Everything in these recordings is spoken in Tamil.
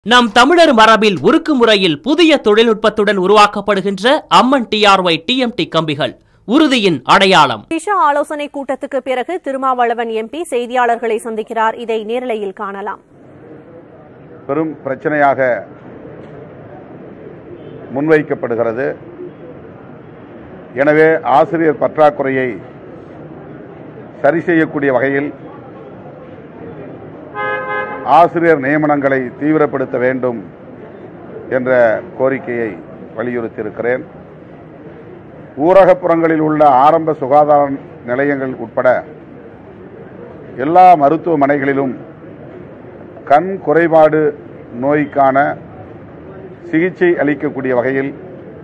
நம் தமிழர் மரபில் உருக்கு முறையில் புதிய தொழில்நுட்பத்துடன் உருவாக்கப்படுகின்ற அம்மன் டிஆர்ஒய் டிஎம்டி கம்பிகள் உறுதியின் அடையாளம் திஷா ஆலோசனை கூட்டத்துக்கு பிறகு திருமாவளவன் எம்பி செய்தியாளர்களை சந்திக்கிறார் இதை நேரலையில் காணலாம் பெரும் பிரச்சனையாக முன்வைக்கப்படுகிறது எனவே ஆசிரியர் பற்றாக்குறையை சரி செய்யக்கூடிய வகையில் ஆசிரியர் நியமனங்களை தீவிரப்படுத்த வேண்டும் என்ற கோரிக்கையை வலியுறுத்தியிருக்கிறேன் ஊரகப்புறங்களில் உள்ள ஆரம்ப சுகாதார நிலையங்கள் உட்பட எல்லா மருத்துவமனைகளிலும் கண் குறைபாடு நோய்க்கான சிகிச்சை அளிக்கக்கூடிய வகையில்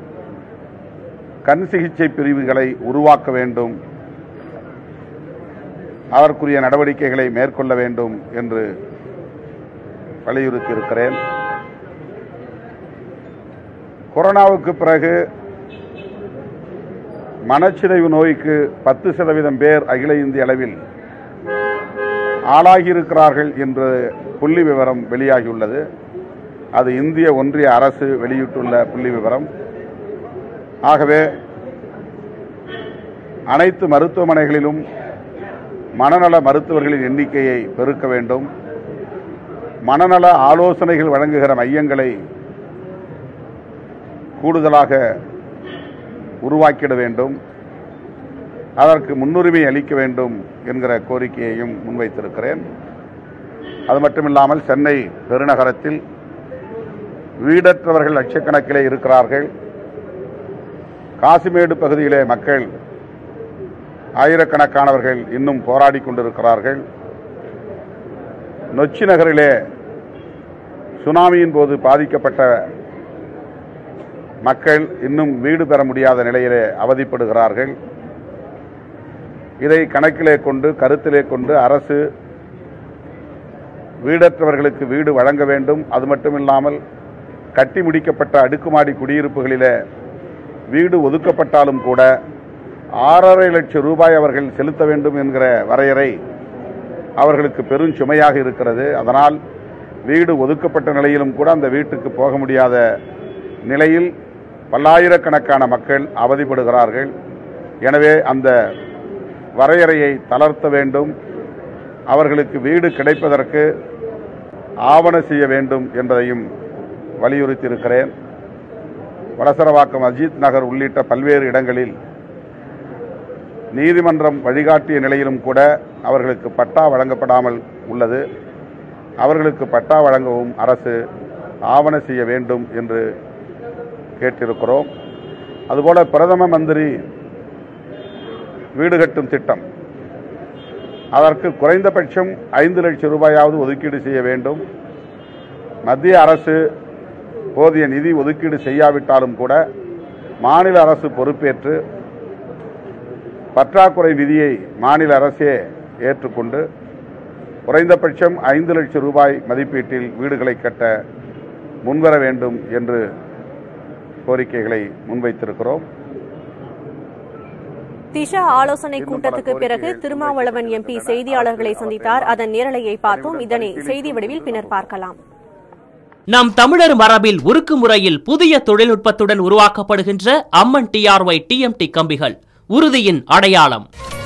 கண் சிகிச்சை பிரிவுகளை உருவாக்க வேண்டும் அதற்குரிய நடவடிக்கைகளை மேற்கொள்ள வேண்டும் என்று வலியுறுத்தியிருக்கிறேன் கொரோனாவுக்கு பிறகு மனச்சிதைவு நோய்க்கு பத்து சதவீதம் பேர் அகில இந்திய அளவில் ஆளாகியிருக்கிறார்கள் என்ற புள்ளி விவரம் வெளியாகியுள்ளது அது இந்திய ஒன்றிய அரசு வெளியிட்டுள்ள புள்ளி விவரம் ஆகவே அனைத்து மருத்துவமனைகளிலும் மனநல மருத்துவர்களின் எண்ணிக்கையை பெருக்க வேண்டும் மனநல ஆலோசனைகள் வழங்குகிற மையங்களை கூடுதலாக உருவாக்கிட வேண்டும் அதற்கு முன்னுரிமை அளிக்க வேண்டும் என்கிற கோரிக்கையையும் முன்வைத்திருக்கிறேன் அது மட்டுமில்லாமல் சென்னை பெருநகரத்தில் வீடற்றவர்கள் லட்சக்கணக்கிலே இருக்கிறார்கள் காசிமேடு பகுதியிலே மக்கள் ஆயிரக்கணக்கானவர்கள் இன்னும் போராடி கொண்டிருக்கிறார்கள் நொச்சி நகரிலே சுனாமியின் போது பாதிக்கப்பட்ட மக்கள் இன்னும் வீடு பெற முடியாத நிலையிலே அவதிப்படுகிறார்கள் இதை கணக்கிலே கொண்டு கருத்திலே கொண்டு அரசு வீடற்றவர்களுக்கு வீடு வழங்க வேண்டும் அது மட்டுமில்லாமல் கட்டி முடிக்கப்பட்ட அடுக்குமாடி குடியிருப்புகளிலே வீடு ஒதுக்கப்பட்டாலும் கூட ஆறரை லட்சம் ரூபாய் அவர்கள் செலுத்த வேண்டும் என்கிற வரையறை அவர்களுக்கு பெரும் சுமையாக இருக்கிறது அதனால் வீடு ஒதுக்கப்பட்ட நிலையிலும் கூட அந்த வீட்டுக்கு போக முடியாத நிலையில் பல்லாயிரக்கணக்கான மக்கள் அவதிப்படுகிறார்கள் எனவே அந்த வரையறையை தளர்த்த வேண்டும் அவர்களுக்கு வீடு கிடைப்பதற்கு ஆவண செய்ய வேண்டும் என்பதையும் வலியுறுத்தியிருக்கிறேன் வலசரவாக்கம் அஜித் நகர் உள்ளிட்ட பல்வேறு இடங்களில் நீதிமன்றம் வழிகாட்டிய நிலையிலும் கூட அவர்களுக்கு பட்டா வழங்கப்படாமல் உள்ளது அவர்களுக்கு பட்டா வழங்கவும் அரசு ஆவண செய்ய வேண்டும் என்று கேட்டிருக்கிறோம் அதுபோல பிரதம மந்திரி வீடு கட்டும் திட்டம் அதற்கு குறைந்தபட்சம் ஐந்து லட்சம் ரூபாயாவது ஒதுக்கீடு செய்ய வேண்டும் மத்திய அரசு போதிய நிதி ஒதுக்கீடு செய்யாவிட்டாலும் கூட மாநில அரசு பொறுப்பேற்று பற்றாக்குறை நிதியை மாநில அரசே ஏற்றுக்கொண்டு குறைந்தபட்சம் ஐந்து லட்சம் ரூபாய் மதிப்பீட்டில் வீடுகளை கட்ட முன்வர வேண்டும் என்று கோரிக்கைகளை முன்வைத்திருக்கிறோம் திஷா ஆலோசனை கூட்டத்துக்கு பிறகு திருமாவளவன் எம்பி செய்தியாளர்களை சந்தித்தார் அதன் நேரலையை பார்த்தோம் இதனை செய்தி வடிவில் பின்னர் பார்க்கலாம் நம் தமிழர் மரபில் உருக்கு முறையில் புதிய தொழில்நுட்பத்துடன் உருவாக்கப்படுகின்ற அம்மன் டிஆர்ஒய் டிஎம்டி கம்பிகள் உறுதியின் அடையாளம்